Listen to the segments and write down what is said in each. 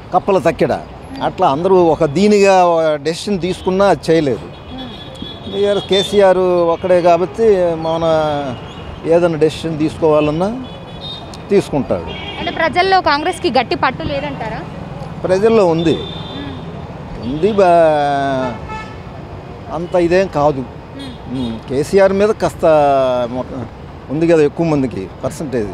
కప్పల తక్కెడ అట్లా అందరూ ఒక దీనిగా డెసిషన్ తీసుకున్నా అది చేయలేదు బీఆర్ కేసీఆర్ ఒక్కడే కాబట్టి మన ఏదైనా డెసిషన్ తీసుకోవాలన్నా తీసుకుంటాడు అంటే ప్రజల్లో కాంగ్రెస్కి గట్టి పట్టు లేదంటారా ప్రజల్లో ఉంది ఉంది బా అంత ఇదేం కాదు ఉమ్, కేసీఆర్ మీద కాస్త మొ- ఉంది కదా ఎక్కువ మందికి పర్సంటేజ్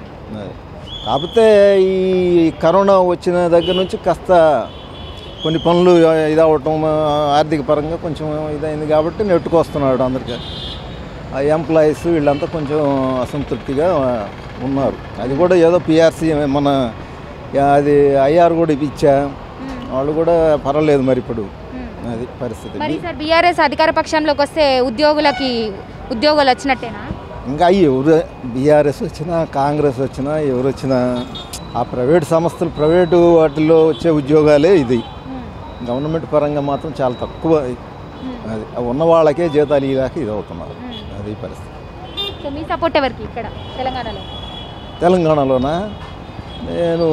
కాకపోతే ఈ కరోనా వచ్చిన దగ్గర నుంచి కాస్త కొన్ని పనులు ఇదవటం ఆర్థిక పరంగా కొంచెం ఇదైంది కాబట్టి నెట్టుకొస్తున్నాడు అందరికీ ఆ ఎంప్లాయీస్ వీళ్ళంతా కొంచెం అసంతృప్తిగా ఉన్నారు అది కూడా ఏదో పిఆర్సీ మన అది ఐఆర్ కూడా ఇప్పించా వాళ్ళు కూడా పర్వాలేదు మరి ఇప్పుడు అది పరిస్థితి మరి సార్ బీఆర్ఎస్ అధికార పక్షంలోకి వస్తే ఉద్యోగులకి ఉద్యోగాలు వచ్చినట్టేనా ఇంకా అయ్యి ఎవరు బీఆర్ఎస్ వచ్చినా కాంగ్రెస్ వచ్చినా ఎవరు వచ్చినా ఆ ప్రైవేట్ సంస్థలు ప్రైవేటు వాటిల్లో వచ్చే ఉద్యోగాలే ఇది గవర్నమెంట్ పరంగా మాత్రం చాలా తక్కువ అది ఆ ఉన్న వాళ్ళకే జీతాలు ఇలాక ఇది అవుతున్నారు అది పరిస్థితి సో మీ సపోర్ట్ ఎవరికి ఇక్కడ తెలంగాణలో తెలంగాణలోన నేను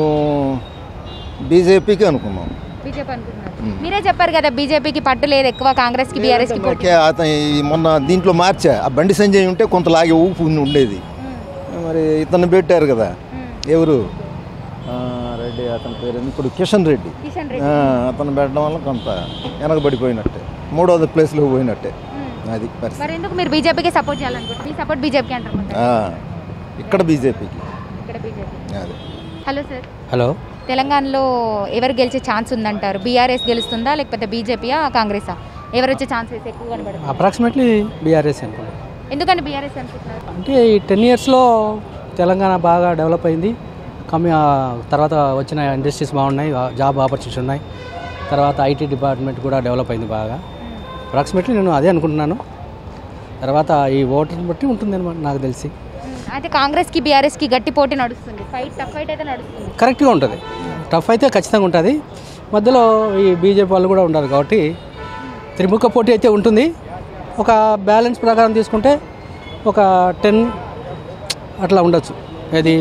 బీజేపీకి అనుకున్నాను బీజేపీ అనుకుంటున్నారు మీరే చెప్పారు కదా బీజేపీకి పట్టు లేదు ఎక్కువ కాంగ్రెస్కి బీఆర్ఎస్కి పోటీ మనకి అతను ఈ మొన్న దీంట్లో మార్చా ఆ బండి సంజయ్ ఉంటే కొంత లాగే ఊపు ఉంది- ఉండేది మరి ఇతను పెట్టారు కదా ఎవరు ఆ, రెడ్డి అతని పేరు ఏంది? ఇప్పుడు కిషన్ రెడ్డి కిషన్ ఆ, అతను పెట్టడం వల్ల కొంత వెనకబడిపోయినట్టే మూడవది ప్లేస్లో పోయినట్టే అది పరిస్థితి మరి ఎందుకు మీరు బీజేపీకి సపోర్ట్ చేయాలనుకుంటున్నారు మీ సపోర్ట్ బీజేపీకి అంటారు ఆ, ఇక్కడ బీజేపీకి ఇక్కడ బీజేపీ అది హలో సార్ హలో తెలంగాణలో ఎవరు గెలిచే ఛాన్స్ ఉందంటారు బీఆర్ఎస్ గెలుస్తుందా లేకపోతే బీజేపీయా కాంగ్రెసా ఎవరు వచ్చే ఛాన్సెస్ ఎక్కువ కనబడుతుంది అప్రాక్సిమేట్లీ బీఆర్ఎస్ అనుకోండి ఎందుకని బీఆర్ఎస్ అనుకుంటున్నారు అంటే ఈ టెన్ ఇయర్స్లో తెలంగాణ బాగా డెవలప్ అయింది కమ్మి ఆ తర్వాత వచ్చిన ఇండస్ట్రీస్ బాగున్నాయి ఆ జాబ్ ఆపర్చునిటీస్ ఉన్నాయి తర్వాత ఐటీ డిపార్ట్మెంట్ కూడా డెవలప్ అయింది బాగా అప్రాక్సిమేట్లీ నేను అదే అనుకుంటున్నాను తర్వాత ఈ ఓటర్ని బట్టి ఉంటుంది అనమాట నాకు తెలిసి అయితే కాంగ్రెస్కి బీఆర్ఎస్కి గట్టి పోటీ నడుస్తుంది ఫైట్ టఫ్ ఫైట్ అయితే నడుస్తుంది కరెక్ట్గా ఉంటుంది టఫ్ అయితే ఖచ్చితంగా ఉంటుంది మధ్యలో ఈ బీజేపీ వాళ్ళు కూడా ఉండరు కాబట్టి త్రిముఖ పోటీ అయితే ఉంటుంది ఒక బ్యాలెన్స్ ప్రకారం తీసుకుంటే ఒక టెన్ అట్లా ఉండొచ్చు ఇది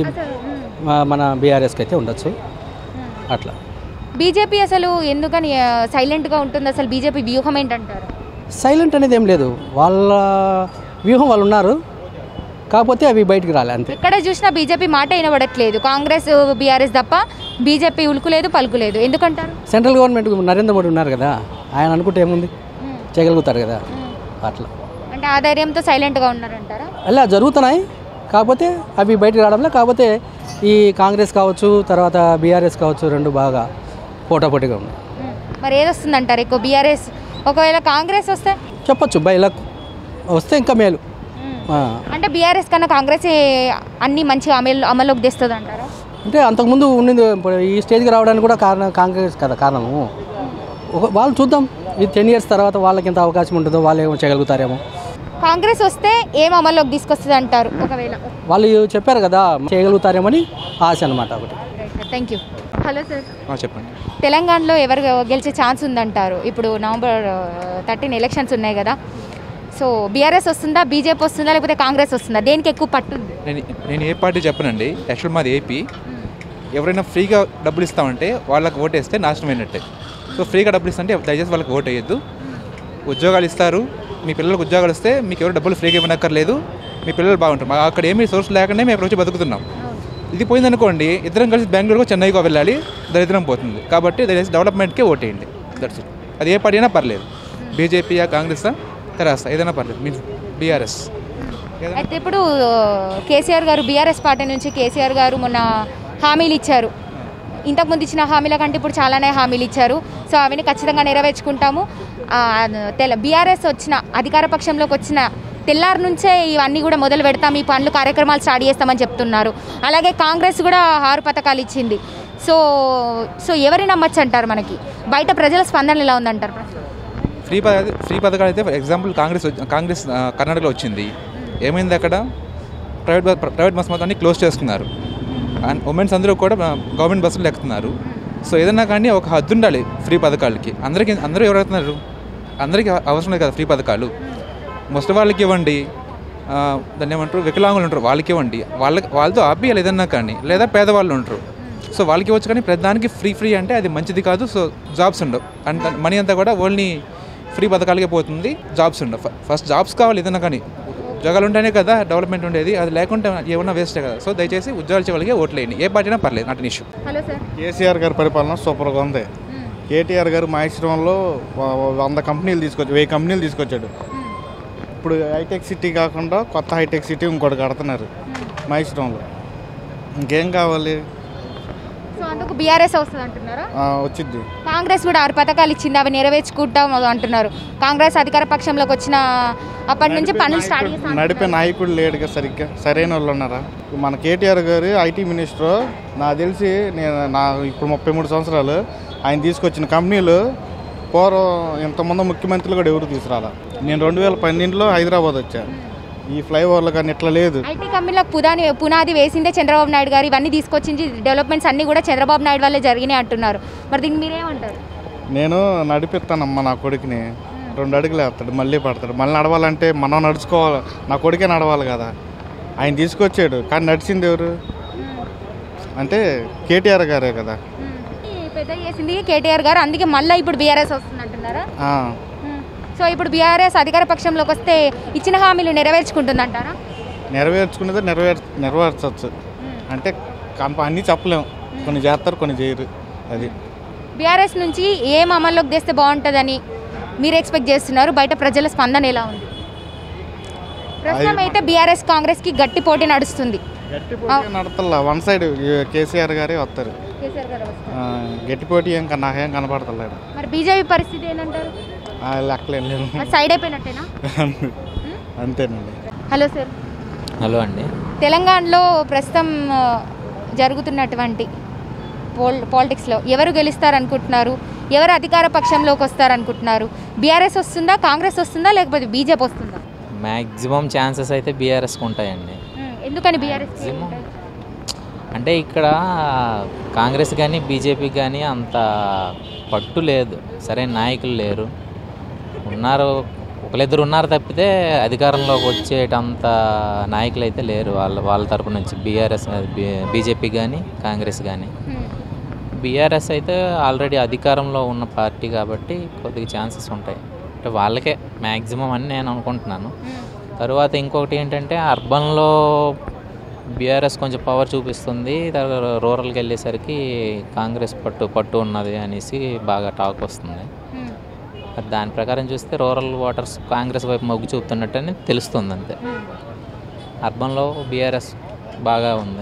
మా- మన బీఆర్ఎస్కి అయితే ఉండొచ్చు అట్లా బీజేపీ అసలు ఎందుకని సైలెంట్గా ఉంటుంది అసలు బీజేపీ వ్యూహం ఏంటంటారు సైలెంట్ అనేది ఏం లేదు వాళ్ళ వ్యూహం వాళ్ళు ఉన్నారు కాకపోతే అవి బయటికి రాలే అంతే ఎక్కడ చూసినా బీజేపీ మాట వినబడట్లేదు కాంగ్రెస్ బీఆర్ఎస్ తప్ప బీజేపీ ఉలుకులేదు పలుకులేదు ఎందుకంటారు సెంట్రల్ గవర్నమెంట్ నరేంద్ర మోడీ ఉన్నారు కదా ఆయన అనుకుంటే ఏముంది చేయగలుగుతారు కదా అట్లా అంటే ఆ ధైర్యంతో సైలెంట్గా ఉన్నారంటారా అలా జరుగుతున్నాయి కాకపోతే అవి బయటకు రావడంలో కాకపోతే ఈ కాంగ్రెస్ కావచ్చు తర్వాత బీఆర్ఎస్ కావచ్చు రెండు బాగా పోటాపోటీగా ఉన్నాయి మరి ఏది వస్తుందంటారు ఎక్కువ బీఆర్ఎస్ ఒకవేళ కాంగ్రెస్ వస్తే చెప్పొచ్చు బయలకు వస్తే ఇంకా మేలు ఆ. అంటే బీఆర్ఎస్ కన్నా కాంగ్రెస్ అన్ని మంచిగా అమలు అమల్లోకి తెస్తుంది అంటారా అంటే అంతకుముందు ఉండింది ఇప్పుడు ఈ స్టేజ్కి రావడానికి కూడా కారణం కాంగ్రెస్ కదా కారణము ఒక వాళ్ళు చూద్దాం ఈ టెన్ ఇయర్స్ తర్వాత వాళ్ళకి ఎంత అవకాశం ఉంటుందో వాళ్ళు ఏమో చేయగలుగుతారేమో కాంగ్రెస్ వస్తే ఏం అమల్లోకి తీసుకొస్తుంది అంటారు ఒకవేళ వాళ్ళు చెప్పారు కదా చేయగలుగుతారేమని ఆశ అనమాట ఒకటి థ్యాంక్ యూ హలో సార్ చెప్పండి తెలంగాణలో ఎవరు గెలిచే ఛాన్స్ ఉందంటారు ఇప్పుడు నవంబర్ థర్టీన్ ఎలక్షన్స్ ఉన్నాయి కదా సో బీఆర్ఎస్ వస్తుందా బీజేపీ వస్తుందా లేకపోతే కాంగ్రెస్ వస్తుందా దేనికి ఎక్కువ పట్టుంది నేను నేను ఏ పార్టీ చెప్పనండి యాక్చువల్ మాది ఏపీ ఎవరైనా ఫ్రీగా డబ్బులు ఇస్తామంటే వాళ్ళకి ఓటేస్తే నాశనం అయినట్టే సో ఫ్రీగా డబ్బులు ఇస్తుంటే దయచేసి వాళ్ళకి ఓటు వేయద్దు ఉద్యోగాలు ఇస్తారు మీ పిల్లలకు ఉద్యోగాలు ఇస్తే మీకు ఎవరు డబ్బులు ఫ్రీగా ఇవ్వనక్కర్లేదు మీ పిల్లలు బాగుంటారు మా అక్కడ ఏమీ సోర్స్ లేకుండా మేము వచ్చి బతుకుతున్నాం ఇది పోయిందనుకోండి ఇద్దరం కలిసి బెంగళూరుకో చెన్నైకో వెళ్ళాలి దరిద్రం పోతుంది కాబట్టి దయచేసి డెవలప్మెంట్కే ఓటేయండి దట్స్ ఇట్ అది ఏ పార్టీ అయినా పర్లేదు బీజేపీయా కాంగ్రెసా తెరాస ఏదైనా పర్లేదు మీన్స్ బీఆర్ఎస్ అయితే ఇప్పుడు కేసీఆర్ గారు బీఆర్ఎస్ పార్టీ నుంచి కేసీఆర్ గారు మొన్న హామీలు ఇచ్చారు ఇంతకుముందు ఇచ్చిన హామీల కంటే ఇప్పుడు చాలానే హామీలు ఇచ్చారు సో అవన్నీ ఖచ్చితంగా నెరవేర్చుకుంటాము ఆ, తెల బీఆర్ఎస్ వచ్చిన అధికార పక్షంలోకి వచ్చిన తెల్లారి నుంచే ఇవన్నీ కూడా మొదలు పెడతాం ఈ పనులు కార్యక్రమాలు స్టార్ట్ చేస్తామని చెప్తున్నారు అలాగే కాంగ్రెస్ కూడా ఆరు పథకాలు ఇచ్చింది సో సో ఎవరి నమ్మచ్చు అంటారు మనకి బయట ప్రజల స్పందన ఎలా ఉందంటారు ఫ్రీ ప ఫ్రీ పథకాలు అయితే ఫర్ ఎగ్జాంపుల్ కాంగ్రెస్ వచ్చి- కాంగ్రెస్ ఆ, కర్ణాటకలో వచ్చింది ఏమైంది అక్కడ ప్రైవేట్ బస్ ప్రైవేట్ బస్ మొత్తాన్ని క్లోజ్ చేసుకున్నారు అండ్ ఉమెన్స్ అందరూ కూడా ఆ, గవర్నమెంట్ బస్సులు ఎక్కుతున్నారు సో ఏదన్నా కానీ ఒక హద్దు ఉండాలి ఫ్రీ పథకాలకి అందరికీ అందరూ ఎవరు అవుతున్నారు అందరికీ అవసరం లేదు కదా ఫ్రీ పథకాలు ముసలి వాళ్ళకి ఇవ్వండి ఆ, దాన్ని ఏమంటారు వికలాంగులు ఉంటారు వాళ్ళకి ఇవ్వండి వాళ్ళకి వాళ్ళతో ఆపేయాలి ఏదన్నా కానీ లేదా పేదవాళ్ళు ఉంటారు సో వాళ్ళకి ఇవ్వచ్చు కానీ ప్రతిదానికి ఫ్రీ ఫ్రీ అంటే అది మంచిది కాదు సో జాబ్స్ ఉండవు అంత మనీ అంతా కూడా ఓన్లీ ఫ్రీ పథకాలకే పోతుంది జాబ్స్ ఉండవు ఫ- ఫస్ట్ జాబ్స్ కావాలి ఏదైనా కానీ ఉద్యోగాలు ఉంటేనే కదా డెవలప్మెంట్ ఉండేది అది లేకుంటే ఏమన్నా వేస్టే కదా సో దయచేసి ఉద్యోగాలు ఇచ్చే వాళ్ళకి ఓట్లు వేయండి ఏ పార్టీ అయినా పర్లేదు not issue hello sir KCR గారి పరిపాలన సూపర్గా ఉంది కేటీఆర్ గారు మహేశ్వరంలో వ- వ- వంద కంపెనీలు తీసుకొచ్చి వెయ్యి కంపెనీలు తీసుకొచ్చాడు ఇప్పుడు హైటెక్ సిటీ కాకుండా కొత్త హైటెక్ సిటీ ఇంకోటి కడుతున్నారు మహేశ్వరంలో ఇంకేం కావాలి సో అందుకు బీఆర్ఎస్ వస్తుంది అంటున్నారా ఆ, వచ్చిద్ది కాంగ్రెస్ కూడా ఆరు పథకాలు ఇచ్చింది అవి నెరవేర్చుకుంటాం అంటున్నారు కాంగ్రెస్ అధికార పక్షంలోకి వచ్చిన అప్పటి నుంచి పనులు స్టార్ట్ చేస్తాం నడిపే నాయకుడు లేడుగా సరిగ్గా సరైన వాళ్ళు ఉన్నారా మన కేటీఆర్ గారు ఐటీ మినిస్టర్ నాకు తెలిసి నేను నా ఇప్పుడు ముప్పై మూడు సంవత్సరాలు ఆయన తీసుకొచ్చిన కంపెనీలు పూర్వం ఇంతమంది ముఖ్యమంత్రులు కూడా ఎవరు తీసుకురాలా నేను రెండు వేల పన్నెండులో హైదరాబాద్ వచ్చా ఈ ఫ్లైఓవర్లు కానీ ఇట్లా లేదు ఐటీ కంపెనీలకు పునాది పునాది వేసిందే చంద్రబాబు నాయుడు గారు ఇవన్నీ తీసుకొచ్చింది డెవలప్మెంట్స్ అన్నీ కూడా చంద్రబాబు నాయుడు వల్లే జరిగినాయి అంటున్నారు మరి దీనికి మీరేమంటారు నేను నడిపిస్తానమ్మా నా కొడుకుని రెండు అడుగులు వేస్తాడు మళ్ళీ పడతాడు మళ్ళీ నడవాలంటే మనం నడుచుకోవాలి నా కొడుకే నడవాలి కదా ఆయన తీసుకొచ్చాడు కానీ నడిచింది ఎవరు అంటే కేటీఆర్ గారే కదా ఈ పెద్ద చేసింది కేటీఆర్ గారు అందుకే మళ్ళీ ఇప్పుడు బీఆర్ఎస్ వస్తుంది అంటున్నారా ఆ, సో ఇప్పుడు బీఆర్ఎస్ అధికార పక్షంలోకి వస్తే ఇచ్చిన హామీలు నెరవేర్చుకుంటుందంటారా నెరవేర్చుకునేది నెరవేర్ నెరవేర్చవచ్చు అంటే కంప అన్నీ చెప్పలేము కొన్ని చేస్తారు కొన్ని చేయరు అది బీఆర్ఎస్ నుంచి ఏం అమల్లోకి తెస్తే బాగుంటుందని మీరు ఎక్స్పెక్ట్ చేస్తున్నారు బయట ప్రజల స్పందన ఎలా ఉంది ప్రస్తుతం అయితే బీఆర్ఎస్ కాంగ్రెస్కి గట్టి పోటీ నడుస్తుంది గట్టి పోటీ నడతల్లా వన్ సైడ్ కేసీఆర్ గారే వస్తారు కేసీఆర్ గారు వస్తారు. ఆ, గట్టి పోటీ ఏం కన్నా నాకేం కనపడతలేడు మరి బీజేపీ పరిస్థితి ఏంటంటారు ఆ, లెక్కలేం లేదు మరి సైడ్ అయిపోయినట్టేనా అంతేనండి హలో సార్ హలో అండి తెలంగాణలో ప్రస్తుతం ఆ, జరుగుతున్నటువంటి పోల్ పాలిటిక్స్లో ఎవరు గెలుస్తారనుకుంటున్నారు ఎవరు అధికార పక్షంలోకి వస్తారనుకుంటున్నారు బీఆర్ఎస్ వస్తుందా కాంగ్రెస్ వస్తుందా లేకపోతే బీజేపీ వస్తుందా మ్యాక్సిమం ఛాన్సెస్ అయితే బీఆర్ఎస్కి ఉంటాయండి ఉమ్, ఎందుకని బీఆర్ఎస్ Maximum. అంటే ఇక్కడ కాంగ్రెస్ కానీ బీజేపీ కానీ అంత పట్టు లేదు సరైన నాయకులు లేరు ఉన్నారు ఒకరిద్దరు ఉన్నారు తప్పితే అధికారంలోకి వచ్చేటంత నాయకులు అయితే లేరు వాళ్ళ వాళ్ళ తరపు నుంచి బీఆర్ఎస్ బీజేపీ కానీ కాంగ్రెస్ కానీ బీఆర్ఎస్ అయితే ఆల్రెడీ అధికారంలో ఉన్న పార్టీ కాబట్టి కొద్దిగా ఛాన్సెస్ ఉంటాయి అంటే వాళ్ళకే మ్యాక్సిమం అని నేను అనుకుంటున్నాను తర్వాత ఇంకొకటి ఏంటంటే అర్బన్లో బీఆర్ఎస్ కొంచెం పవర్ చూపిస్తుంది తర్వాత రూరల్కి వెళ్ళేసరికి కాంగ్రెస్ పట్టు పట్టు ఉన్నది అనేసి బాగా టాక్ వస్తుంది మరి దాని ప్రకారం చూస్తే రూరల్ ఓటర్స్ కాంగ్రెస్ వైపు మొగ్గు చూపుతున్నట్టు అని తెలుస్తుంది అంతే అర్బన్లో బీఆర్ఎస్ బాగా ఉంది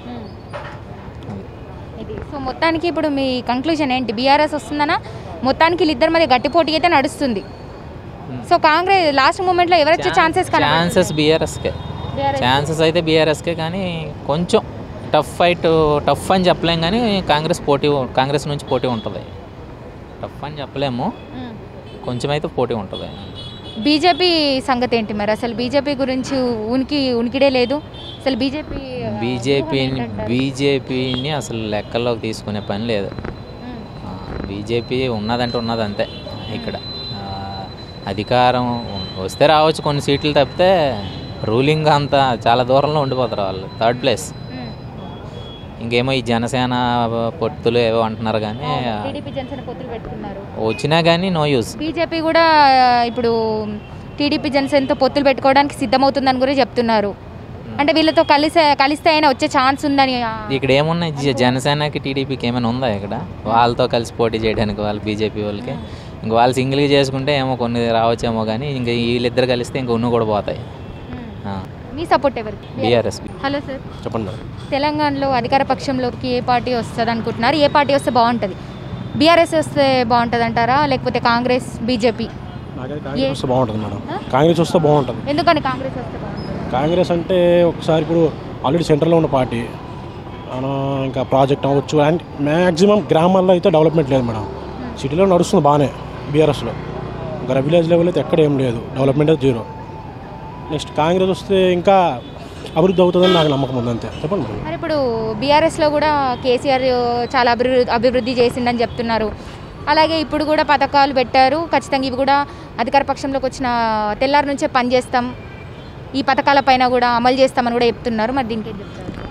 ఇది సో మొత్తానికి ఇప్పుడు మీ కంక్లూజన్ ఏంటి బీఆర్ఎస్ వస్తుందనా మొత్తానికి వీళ్ళిద్దరి మధ్య గట్టి పోటీ అయితే నడుస్తుంది సో కాంగ్రెస్ లాస్ట్ మూమెంట్లో ఎవరు వచ్చే ఛాన్సెస్ ఛాన్సెస్ బీఆర్ఎస్కే ఛాన్సెస్ అయితే బీఆర్ఎస్కే కానీ కొంచెం టఫ్ ఫైట్ టఫ్ అని చెప్పలేం కానీ కాంగ్రెస్ పోటీ కాంగ్రెస్ నుంచి పోటీ ఉంటుంది టఫ్ అని చెప్పలేము కొంచెం అయితే పోటీ ఉంటుంది బీజేపీ సంగతి ఏంటి మరి అసలు బీజేపీ గురించి ఉనికి ఉనికిడే లేదు అసలు బీజేపీ బీజేపీని బీజేపీని అసలు లెక్కల్లోకి తీసుకునే పని లేదు బీజేపీ ఉన్నదంటే ఉన్నది అంతే ఇక్కడ ఆ, అధికారం వస్తే రావచ్చు కొన్ని సీట్లు తప్పితే రూలింగ్ అంతా చాలా దూరంలో ఉండిపోతారు వాళ్ళు థర్డ్ ప్లేస్ ఇంకేమో ఈ జనసేన పొత్తులు ఏవో అంటున్నారు కానీ టీడీపీ జనసేన పొత్తులు పెట్టుకున్నారు వచ్చినా కానీ నో యూస్ బీజేపీ కూడా ఆ, ఇప్పుడు టీడీపీ జనసేనతో పొత్తులు పెట్టుకోవడానికి సిద్ధమవుతుందని కూడా చెప్తున్నారు అంటే వీళ్ళతో కలిసే కలిస్తే అయినా వచ్చే ఛాన్స్ ఉందని ఆ, ఇక్కడ ఏమున్నాయి జ- జనసేనకి టీడీపీకి ఏమైనా ఉందా ఇక్కడ వాళ్ళతో కలిసి పోటీ చేయడానికి వాళ్ళు బీజేపీ వాళ్ళకి ఇంక వాళ్ళు సింగిల్గా చేసుకుంటే ఏమో కొన్ని రావచ్చేమో కానీ ఇంక వీళ్ళిద్దరు కలిస్తే ఇంక ఉన్న కూడా పోతాయి మీ సపోర్ట్ ఎవరికి బీఆర్ఎస్ హలో సార్ చెప్పండి మేడం తెలంగాణలో అధికార పక్షంలోకి ఏ పార్టీ వస్తుంది అనుకుంటున్నారు ఏ పార్టీ వస్తే బాగుంటుంది బీఆర్ఎస్ వస్తే బాగుంటుంది అంటారా లేకపోతే కాంగ్రెస్ బీజేపీ నాకైతే కాంగ్రెస్ వస్తే బాగుంటుంది మేడం కాంగ్రెస్ వస్తే బాగుంటుంది ఎందుకని కాంగ్రెస్ వస్తే బాగుంటుంది కాంగ్రెస్ అంటే ఒకసారి ఇప్పుడు ఆల్రెడీ సెంట్రల్లో ఉన్న పార్టీ మన ఇంకా ప్రాజెక్ట్ అవ్వచ్చు అండ్ మ్యాక్సిమం గ్రామాల్లో అయితే డెవలప్మెంట్ లేదు మేడం సిటీలో నడుస్తుంది బాగానే బీఆర్ఎస్లో ఇంకా విలేజ్ లెవెల్ అయితే ఎక్కడ ఏం లేదు డెవలప్మెంట్ అయితే జీరో నెక్స్ట్ కాంగ్రెస్ వస్తే ఇంకా అభివృద్ధి అవుతుందని నాకు నమ్మకం ఉంది అంతే చెప్పండి మేడం మరి ఇప్పుడు బీఆర్ఎస్లో కూడా కేసీఆర్ చాలా అభివృద్ధి అభివృద్ధి చేసిందని చెప్తున్నారు అలాగే ఇప్పుడు కూడా పథకాలు పెట్టారు ఖచ్చితంగా ఇవి కూడా అధికార పక్షంలోకి వచ్చిన తెల్లారి నుంచే పనిచేస్తాం ఈ పథకాల పైన కూడా అమలు చేస్తామని కూడా చెప్తున్నారు మరి దీనికి ఏం చెప్తారు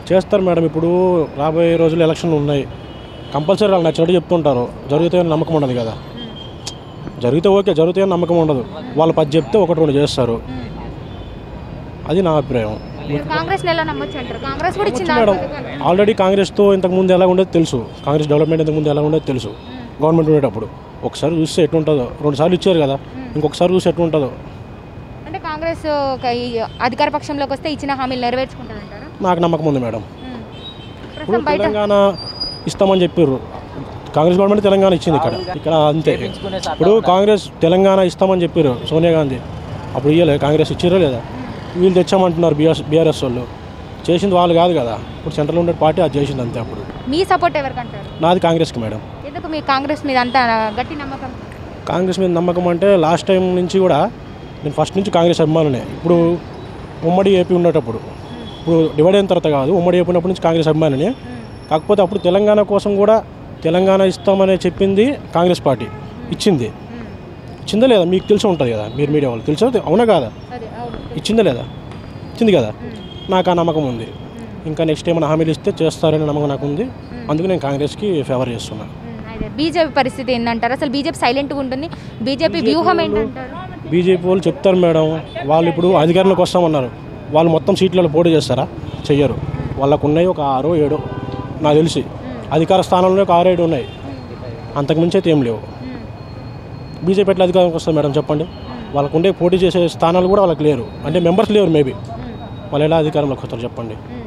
చేస్తారు మేడం ఇప్పుడు రాబోయే రోజులు ఎలక్షన్లు ఉన్నాయి కంపల్సరీ వాళ్ళు నచ్చినట్టు చెప్తుంటారు జరుగుతాయని నమ్మకం ఉండదు కదా జరిగితే ఓకే జరుగుతాయని నమ్మకం ఉండదు వాళ్ళు పది చెప్తే ఒకటి రెండు చేస్తారు అది నా అభిప్రాయం మీరు కాంగ్రెస్ ఎలా నమ్మొచ్చు అంటారు కాంగ్రెస్ కూడా ఇచ్చింది మేడం ఆల్రెడీ కాంగ్రెస్తో ఇంతకుముందు ఎలా ఉండేది తెలుసు కాంగ్రెస్ డెవలప్మెంట్ ఇంతకుముందు ఎలా ఉండేది తెలుసు గవర్నమెంట్ ఉండేటప్పుడు ఒకసారి చూస్తే ఎట్లుంటుందో రెండు సార్లు ఇచ్చారు కదా ఇంకొకసారి చూస్తే ఎట్లుంటుందో అంటే కాంగ్రెస్ ఒక ఈ అధికార పక్షంలోకి వస్తే ఇచ్చిన హామీలు నెరవేర్చుకుంటుంది అంటారా నాకు నమ్మకం ఉంది మేడం ఇప్పుడు ప్రస్తుతం బయట తెలంగాణ ఇస్తామని చెప్పారు కాంగ్రెస్ గవర్నమెంట్ తెలంగాణ ఇచ్చింది ఇక్కడ ఇక్కడ అంతే ఇప్పుడు కాంగ్రెస్ తెలంగాణ ఇస్తామని చెప్పారు సోనియా గాంధీ అప్పుడు ఇయ్యలేదు కాంగ్రెస్ ఇచ్చారో లేదా వీళ్ళు తెచ్చామంటున్నారు బీఆర్ఎస్ బీఆర్ఎస్ వాళ్ళు చేసింది వాళ్ళు కాదు కదా ఇప్పుడు సెంట్రల్ ఉండే పార్టీ అది చేసింది అంతే అప్పుడు మీ సపోర్ట్ ఎవరికి అంటారు నాది కాంగ్రెస్కి మేడం ఎందుకు మీ కాంగ్రెస్ మీద అంత గట్టి నమ్మకం కాంగ్రెస్ మీద నమ్మకం అంటే లాస్ట్ టైం నుంచి కూడా నేను ఫస్ట్ నుంచి కాంగ్రెస్ అభిమానునే ఇప్పుడు ఉమ్మడి ఏపీ ఉండేటప్పుడు ఇప్పుడు డివైడ్ అయిన తర్వాత కాదు ఉమ్మడి ఏపీ ఉన్నప్పటి నుంచి కాంగ్రెస్ అభిమానిని కాకపోతే అప్పుడు తెలంగాణ కోసం కూడా తెలంగాణ ఇస్తామని చెప్పింది కాంగ్రెస్ పార్టీ ఇచ్చింది ఇచ్చిందా లేదా మీకు తెలిసి ఉంటుంది కదా మీరు మీడియా వాళ్ళు తెలుసా అవునా కాదా అదే అవును ఇచ్చిందా లేదా ఇచ్చింది కదా నాకు ఆ నమ్మకం ఉంది ఇంకా నెక్స్ట్ ఏమైనా హామీలు ఇస్తే చేస్తారనే నమ్మకం నాకు ఉంది అందుకు నేను కాంగ్రెస్కి ఫేవర్ చేస్తున్నాను అయితే బీజేపీ పరిస్థితి ఏంటంటారు అసలు బీజేపీ సైలెంట్గా ఉంటుంది బీజేపీ వ్యూహం ఏంటంటారు బీజేపీ వాళ్ళు చెప్తారు మేడం వాళ్ళు ఇప్పుడు అధికారంలోకి వస్తామన్నారు వాళ్ళు మొత్తం సీట్లలో పోటీ చేస్తారా చెయ్యరు వాళ్ళకు ఉన్నాయి ఒక ఆరో ఏడో నాకు తెలిసి అధికార స్థానంలో ఒక ఆరు ఏడు ఉన్నాయి అంతకుమించి అయితే ఏం లేవు బీజేపీ ఎట్లా అధికారంకి వస్తుంది మేడం చెప్పండి వాళ్ళకు ఉండే పోటీ చేసే స్థానాలు కూడా వాళ్ళకి లేరు అంటే మెంబర్స్ లేరు మేబీ వాళ్ళు ఎలా అధికారంలోకి వస్తారు చెప్పండి మ్మ్.